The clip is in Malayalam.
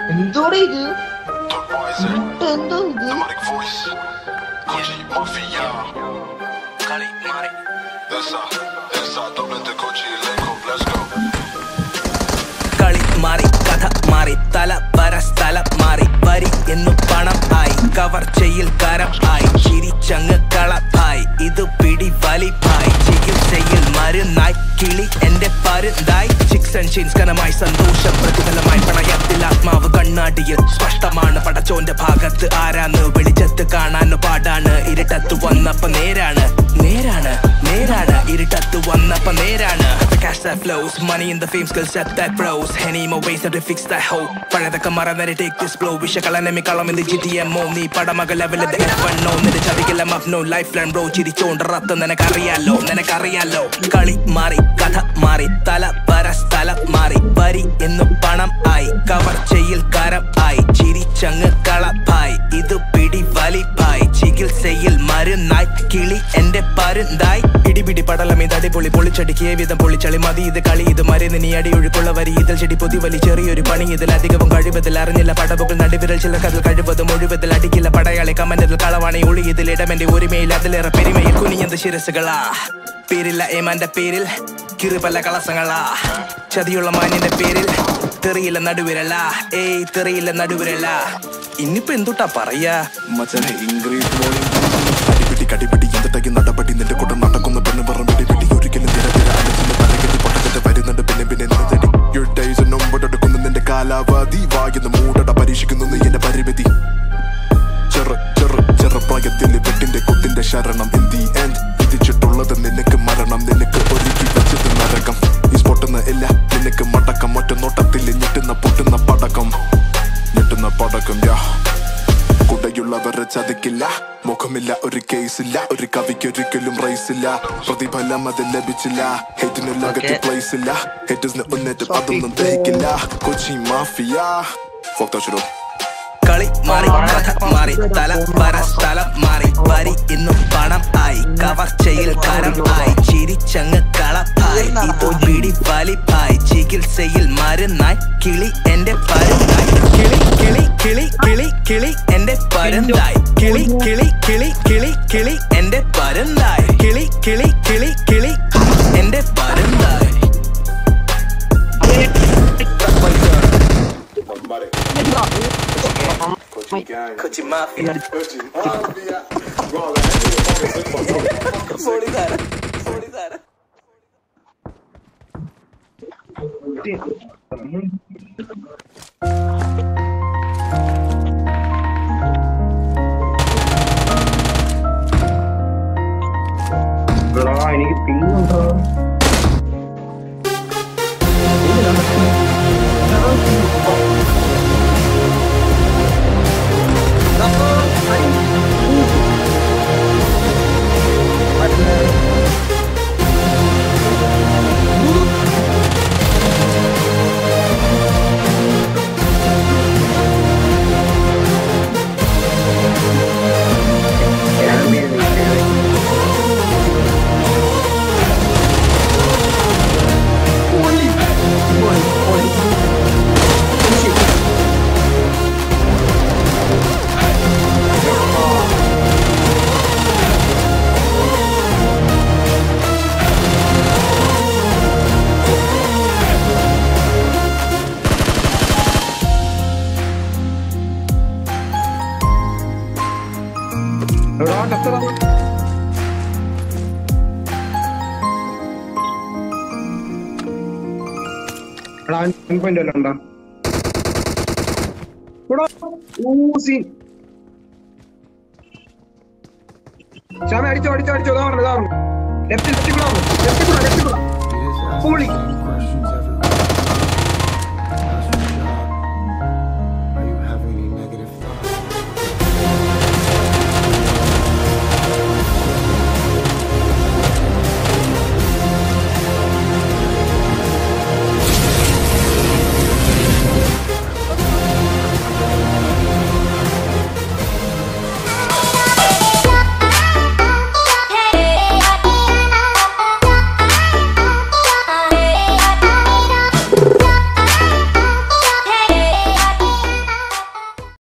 എന്തോടെ ഇത് The Riser, മുട്ട എന്തോ ഇത് Demonic Voice, Gucci Mafia. കളി മാറി That's our, that's our Dublin to Gucci, Lego, let's go. കളി മാറി കഥ മാറി തല വര സ്ഥലം മാറി വരി എന്നു പണം ആയി കവർ ചെയ്യിൽ കരം ആയി ചിരിച്ചങ്ങ് കളപ്പായി ഇത് പിടി വലിപ്പായി ചികിത്സയിൽ മരുന്നായി കിളി എന്റെ പരുന്തായി ചിക്സ് ആൻഡ് ചീൻസ് കനമായി സന്തോഷം പ്രതിഫലമായി പണയത്തിൽ ആത്മാവ് കണ്ണാടിയിൽ സ്പഷ്ടമാണ് പടച്ചോന്റെ ഭാഗത്ത് ആരാന്ന് വെളിച്ചത്ത് കാണാന് പാടാണ് ഇരുട്ടത്ത് വന്നപ്പോ നേരാണ് നേരാണ് നേരാണ് ഇരുട്ടത്ത് വന്നപ്പോ നേരാണ് The cash that flows, money in the fame, skill set that bros. Any more ways to fix that hole. പഴയതൊക്കെ മറന്നേരെ take this blow. വിഷകളനമി കളം ഇത് GTMO. നീ പടമക level ഇത് F1 നിന്റെ ചതിക്കെല്ലാം up no lifeline bro. ചിരിച്ചോണ്ട് റത്ത് നിനക്കറിയാലോ നിനക്കറിയാലോ കളി മാറി കഥ മാറി തല വര സ്ഥലം മാറി വരി എന്നു പണം ആയി കവർ ചെയ്യിൽ കരം ആയി ചിരിച്ചങ്ങ് കളപ്പായി ഇത് പിടി വലിപ്പായി ചികിത്സയിൽ മരുന്നായി കിളി എന്റെ പരുന്തായി ഇടിപിടി പടലം ഇത് അടിപൊളി പൊളിച്ചടിക്കിയ വിധം പൊളിച്ചളി മതി ഇത് കളി ഇത് മരുന്ന് നീ അടിയൊഴുക്കുള്ള വരി ഇതിൽ ചെടി പൊതി വലി ചെറിയൊരു പണി ഇതിൽ അധികവും കഴിവതിൽ അറിഞ്ഞില്ല പടവുകൾ നടുവിരൽ ചില കഥൽ കഴിവതും ഒഴിവതിൽ അടിക്കില്ല പടയാളി കമന്റതിൽ കളവാണി ഒളി ഇതിൽ ഇടമെന്റെ ഒരുമയിൽ അതിലേറെ പെരുമയിൽ കുനിയന്ത് ശിരസുകളാ പേരില്ല ഏമാന്റെ പേരിൽ കിറുപല കളസങ്ങളാ ചതിയുള്ള മാന്യന്റെ പേരിൽ തെറിയില്ല നടുവിരല ഏയ് തെറിയില്ല നടുവിരല ഇന്നിപ്പോ എന്തുട്ടാ പറയാ മച്ചനെ ഇംഗ്ലീഷ് മോർണിംഗ് അടിപിടി കടിപിടി എന്തിട്ടകി നടപടി നിന്റെ കൂടെ നടക്കുന്ന പെണ്ണ് വെറും പിടി ഒരിക്കലും തിരത്തിര അലച്ചില്ല തലകെട്ടി പൊട്ടക്കെട്ട് വരുന്നുണ്ട് പിന്നെ പിന്നെ എന്നെ തടി Your days are numbered എടുക്കുന്ന നിന്റെ കാലാവധി വായുന്ന മൂടട പരീക്ഷിക്കുന്നു നീ എന്റെ പരിമിതി ചെറു ചെറു ചെറുപ്രായത്തിൽ വെട്ടിന്റെ കുത്തിന്റെ ശരണം ഇൻ ദി എൻഡ് വിധിച്ചിട്ടുള്ളത് നിനക്ക് മരണം നിനക്ക് ഒരുക്കി വെച്ചത് നരകം ഈ സ്പോട്ടുന്ന ഇല്ല നിനക്ക് മടക്കം ഒറ്റ നോട്ടത്തിൽ ഞെട്ടുന്ന പൊട്ടുന്ന പടക്കം ഞെട്ടുന്ന പടക്കം യാ കുടയുള്ളവരെ ചതിക്കില്ല മുഖമില്ല ഒരു കേസില്ല ഒരു കവിക്ക് ഒരിക്കലും റൈസ് ഇല്ല പ്രതിഫലം അത് ലഭിച്ചില്ല ഹെറ്റിന് ലോകത്ത് Okay. പ്ലേസ് ഇല്ല ഹെറ്റേഴ്സിന് ഉന്നേറ്റം അതൊന്നും ദഹിക്കില്ല കൊച്ചി മാഫിയ ഫോക്തോ കളി മാറി കഥ മാറി തല വര സ്ഥലം മാറി വരി ഇന്നും പണം ആയി കവർ ചെയ്യിൽ കരം ആയി ചിരിച്ചങ്ങ് കളപ്പായി ഇത് പിടി വലിപ്പായി ചികിത്സയിൽ മരുന്നായി കിളി എന്റെ പരുന്നായി കിളി കിളി കിളി കിളി കിളി എന്റെ പരുന്തായി കിളി കിളി കിളി കിളി കിളി എന്റെ പരുന്തായി കിളി കിളി കിളി കിളി എന്റെ പരുന്തായി കൊച്ചി മാഫിയ പൊളിതാരം പൊളിതാരം എടാ, എനിക്ക് പിങ് ഉണ്ടോ എടാ കത്തടാ എടാ അവൻ പോയിന്റ് വല്ല ഉണ്ടോ എടാ ഊസി ശ്യാമ അടിച്ചോ അടിച്ചോ അടിച്ചോ ഇതാ പറഞ്ഞു ഇതാ പറഞ്ഞു ലെഫ്റ്റ് ലെഫ്റ്റ് കൂടെ ലെഫ്റ്റ് കൂടെ ലെഫ്റ്റ് കൂടെ പൊളി